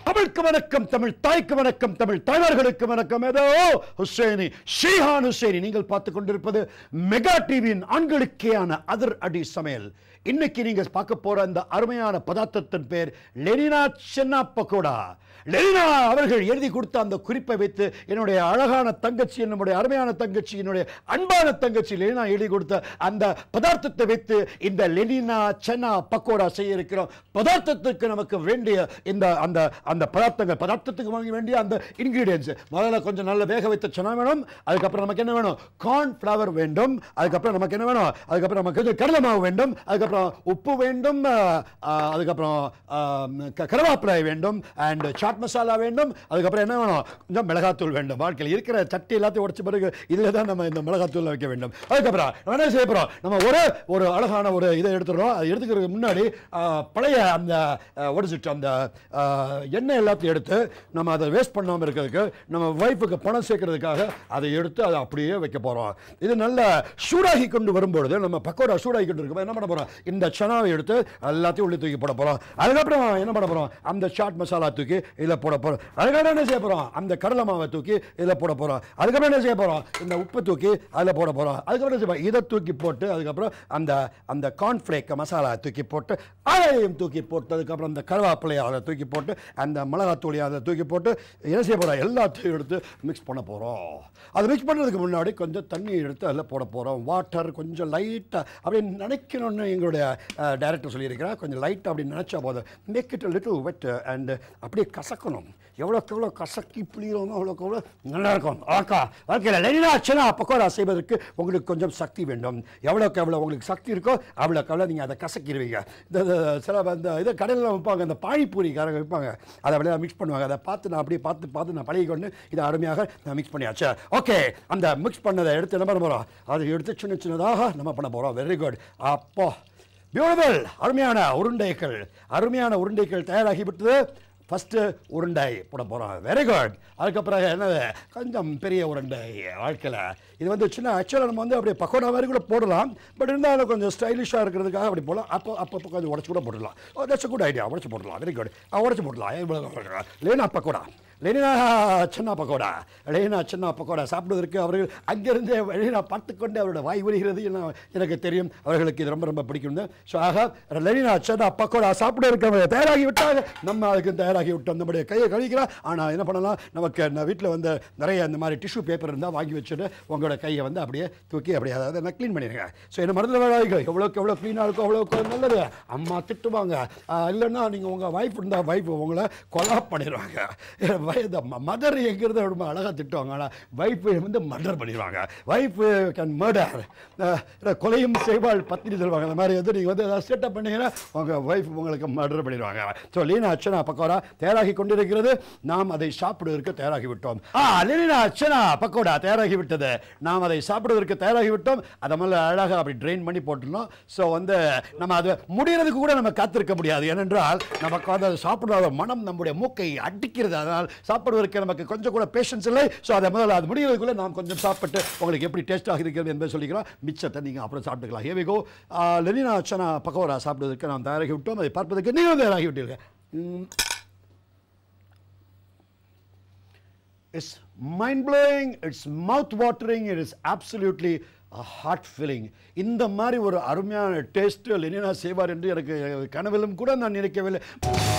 தமிழுக்கு வணக்கம் தமிழ் தாய்க்கு வணக்கம் தமிழ் தலைவர்களுக்கு வணக்கம் ஏதோ ஹுசேனி ஷீஹான் ஹுசேனி நீங்கள் பார்த்துக் கொண்டிருப்பது மெகா டிவியின் ஆண்களுக்கேயான அதிர் அடி சமையல் இன்னைக்கு நீங்க பார்க்க போற அந்த அருமையான பதார்த்தத்தின் பேர் லெனினா சென்னா பக்கோடா லெனினா அவர்கள் எழுதி கொடுத்த அந்த குறிப்பை வைத்து என்னுடைய அழகான தங்கச்சி என்னுடைய அருமையான தங்கச்சி என்னுடைய அன்பான தங்கச்சி லெனினா எழுதி கொடுத்த அந்த பதார்த்தத்தை வைத்து இந்த லெனினா சென்னா பக்கோடா செய்ய இருக்கிறோம் பதார்த்தத்துக்கு நமக்கு வேண்டிய இந்த அந்த அந்த பதார்த்தங்கள் பதார்த்தத்துக்கு வாங்க வேண்டிய அந்த இன்கிரீடியன்ஸ் முதல்ல கொஞ்சம் நல்ல வேக வைத்த சனா வேணும் அதுக்கப்புறம் நமக்கு என்ன வேணும் கார்ன் ஃப்ளவர் வேண்டும் அதுக்கப்புறம் நமக்கு என்ன வேணும் அதுக்கப்புறம் நமக்கு வந்து கடலை மாவு வேண்டும் அதுக்கப்புறம் உப்பு வேண்டும் அஹ், அஹ், அதுக்கப்புறம் அஹ், க- கருவேப்பிலை வேண்டும் அண்ட் சாட் மசாலா வேண்டும் அதுக்கப்புறம் என்ன வேணும் கொஞ்சம் மிளகாத்தூள் வேண்டும் வாழ்க்கையில் இருக்கிற சட்டி எல்லாத்தையும் உடைச்ச பிறகு இதில் தான் நம்ம இந்த மிளகாத்தூள் வைக்க வேண்டும் அதுக்கப்புறம் நம்ம என்ன செய்ய போகிறோம் நம்ம ஒரு ஒரு அழகான ஒரு இதை எடுத்துடுறோம் அது எடுத்துக்கிறதுக்கு முன்னாடி அஹ், பழைய அந்த ஒடிச்சிட்டு அந்த அஹ், எண்ணெய் எல்லாத்தையும் எடுத்து நம்ம அதை வேஸ்ட் பண்ணாமல் இருக்கிறதுக்கு நம்ம ஒய்ஃபுக்கு பணம் சேர்க்கறதுக்காக அதை எடுத்து அதை அப்படியே வைக்க போகிறோம் இது நல்ல சூடாகி கொண்டு வரும்பொழுது நம்ம பக்கோடா சூடாகி கொண்டு இருக்கும்போது என்ன பண்ண போகிறோம் இந்த சனாவை எடுத்து எல்லாத்தையும் உள்ளே தூக்கி போட போகிறோம் அதுக்கப்புறம் என்ன பண்ண போகிறோம் அந்த சாட் மசாலா தூக்கி இதில் போட போகிறோம் அதுக்கப்புறம் என்ன செய்ய போகிறோம் அந்த கடலை மாவை தூக்கி இதில் போட போகிறோம் அதுக்கப்புறம் என்ன செய்ய போகிறோம் இந்த உப்பு தூக்கி அதில் போட போகிறோம் அதுக்கப்புறம் என்ன செய்ய போறோம்? இதை தூக்கி போட்டு அதுக்கப்புறம் அந்த அந்த கார்ன்ஃப்ளேக் மசாலா தூக்கி போட்டு அதையும் தூக்கி போட்டு அதுக்கப்புறம் அந்த கருவேப்பிலையை அதை தூக்கி போட்டு அந்த மிளகாத்தூளியை அதை தூக்கி போட்டு என்ன செய்ய போகிறோம் எல்லாத்தையும் எடுத்து மிக்ஸ் பண்ண போகிறோம் அது மிக்ஸ் பண்ணுறதுக்கு முன்னாடி கொஞ்சம் தண்ணி எடுத்து அதில் போட போகிறோம் வாட்டர் கொஞ்சம் லைட்டாக அப்படி நினைக்கணும்னு எங்களுடைய டைரக்டர் சொல்லியிருக்கிறார் கொஞ்சம் லைட்டாக அப்படி நினச்சா போதும் make it little wet and அப்படியே கசக்கணும் எவ்வளோக்கு எவ்வளோ கசக்கி புளிகிறோமோ அவ்வளோக்கு எவ்வளோ நல்லா இருக்கும் ஆக்கா வாழ்க்கையில் லெனினா அச்சனா பக்கோடா செய்வதற்கு உங்களுக்கு கொஞ்சம் சக்தி வேண்டும் எவ்வளோக்கு எவ்வளோ உங்களுக்கு சக்தி இருக்கோ அவ்வளோக்கு எவ்வளோ நீங்கள் அதை கசக்கிடுவீங்க இந்த இந்த சில இந்த இதை கடையில் வைப்பாங்க இந்த பானிபூரிக்காரங்க வைப்பாங்க அதை அப்படியே மிக்ஸ் பண்ணுவாங்க அதை பார்த்து நான் அப்படியே பார்த்து பார்த்து நான் பழகிக்கொண்டு இதை அருமையாக நான் மிக்ஸ் பண்ணியாச்சு ஓகே அந்த மிக்ஸ் பண்ணதை எடுத்து என்ன பண்ண போகிறோம் அதை எடுத்து சின்ன சின்னதாக நம்ம பண்ண போகிறோம் வெரி குட் அப்போ பியூட்டிஃபுல் அருமையான உருண்டைகள் அருமையான உருண்டைகள் தயாராகிவிட்டது ஃபஸ்ட்டு உருண்டை போட போகிறோம் வெரி குட் அதுக்கப்புறம் என்னது கொஞ்சம் பெரிய உருண்டை வாழ்க்கையில் இது வந்து சின்ன ஆக்சுவலாக நம்ம வந்து அப்படியே பக்கோடா மாதிரி கூட போடலாம் பட் இருந்தாலும் கொஞ்சம் ஸ்டைலிஷாக இருக்கிறதுக்காக அப்படி போடலாம் அப்போ அப்பப்போ கொஞ்சம் உடச்சி கூட போடலாம் தட்ஸ் குட் ஐடியா உடச்சி போடலாம் வெரி குட் உடச்சி போடலாம் லேனா பக்கோடா லெனினா சின்ன பக்கோடா லெனினா சின்ன பக்கோடா சாப்பிடுவதற்கு அவர்கள் அங்கிருந்தே லெனினா பார்த்துக்கொண்டு அவரோட வாய் உரிகிறது என எனக்கு தெரியும் அவர்களுக்கு இது ரொம்ப ரொம்ப பிடிக்கும் ஸோ ஆக லெனினா சின்ன பக்கோடா சாப்பிடுவதற்கு அவங்க தயாராகி விட்டாங்க நம்ம அதுக்கு தயாராகி விட்டோம் நம்முடைய கையை கழிக்கிறோம் ஆனால் என்ன பண்ணலாம் நமக்கு நான் வீட்டில் வந்து நிறைய இந்த மாதிரி டிஷ்யூ பேப்பர் இருந்தால் வாங்கி வச்சுட்டு உங்களோட கையை வந்து அப்படியே தூக்கி அப்படியே அதாவது நான் க்ளீன் பண்ணிடுங்க ஸோ என்ன மருந்து வேலைக்கு எவ்வளோக்கு எவ்வளோ க்ளீனாக இருக்கும் அவ்வளோக்கு நல்லது அம்மா திட்டுவாங்க ஆஹ் இல்லைன்னா நீங்கள் உங்கள் வைஃப் இருந்தால் வைஃப் உங்களை கொலா பண்ணிடுவாங்க இந்த மதர் எங்கிறது ரொம்ப அழகாக திட்டுவாங்க ஆனால் வைஃப் வந்து மர்டர் பண்ணிடுவாங்க வைஃப் கேன் மர்டர் கொலையும் செய்வாள் பத்தினி சொல்லுவாங்க அந்த மாதிரி வந்து நீங்கள் வந்து ஏதாவது செட்டப் பண்ணீங்கன்னா உங்கள் வைஃப் உங்களுக்கு மர்டர் பண்ணிடுவாங்க ஸோ லீனா அச்சனா பக்கோடா தயாராகி கொண்டிருக்கிறது நாம் அதை சாப்பிடுவதற்கு தயாராகி விட்டோம் ஆ லீனா அச்சனா பக்கோடா தயாராகி விட்டது நாம் அதை சாப்பிடுவதற்கு தயாராகி விட்டோம் அதை முதல்ல அழகாக அப்படி ட்ரெயின் பண்ணி போட்டுருந்தோம் ஸோ வந்து நம்ம அது முடிகிறதுக்கு கூட நம்ம காத்திருக்க முடியாது ஏனென்றால் நமக்கு வந்து அது சாப்பிடுற மனம் நம்முடைய மூக்கை அடிக்கிறது அதனால் சாப்பிடுவதற்கு நமக்கு கொஞ்சம் கூட பேஷன்ஸ் இல்லை ஸோ அதை முதல்ல அது முடிகிறதுக்குள்ளே நாம் கொஞ்சம் சாப்பிட்டு உங்களுக்கு எப்படி டேஸ்ட்டாக இருக்கிறது என்பதை சொல்லிக்கிறோம் மிச்சத்தை நீங்கள் அப்புறம் சாப்பிட்டுக்கலாம் ஹேவிகோ லெனினா அச்சனா பக்கோடா சாப்பிடுவதற்கு நாம் தயாராகி விட்டோம் அதை பார்ப்பதற்கு நீங்கள் தயாராகி விட்டீர்கள் ம். It's mind blowing, it's mouth watering, it is absolutely a heart filling. இந்த மாதிரி ஒரு அருமையான டேஸ்ட் லெனினா செய்வார் என்று எனக்கு கனவிலும் கூட நான் நினைக்கவில்லை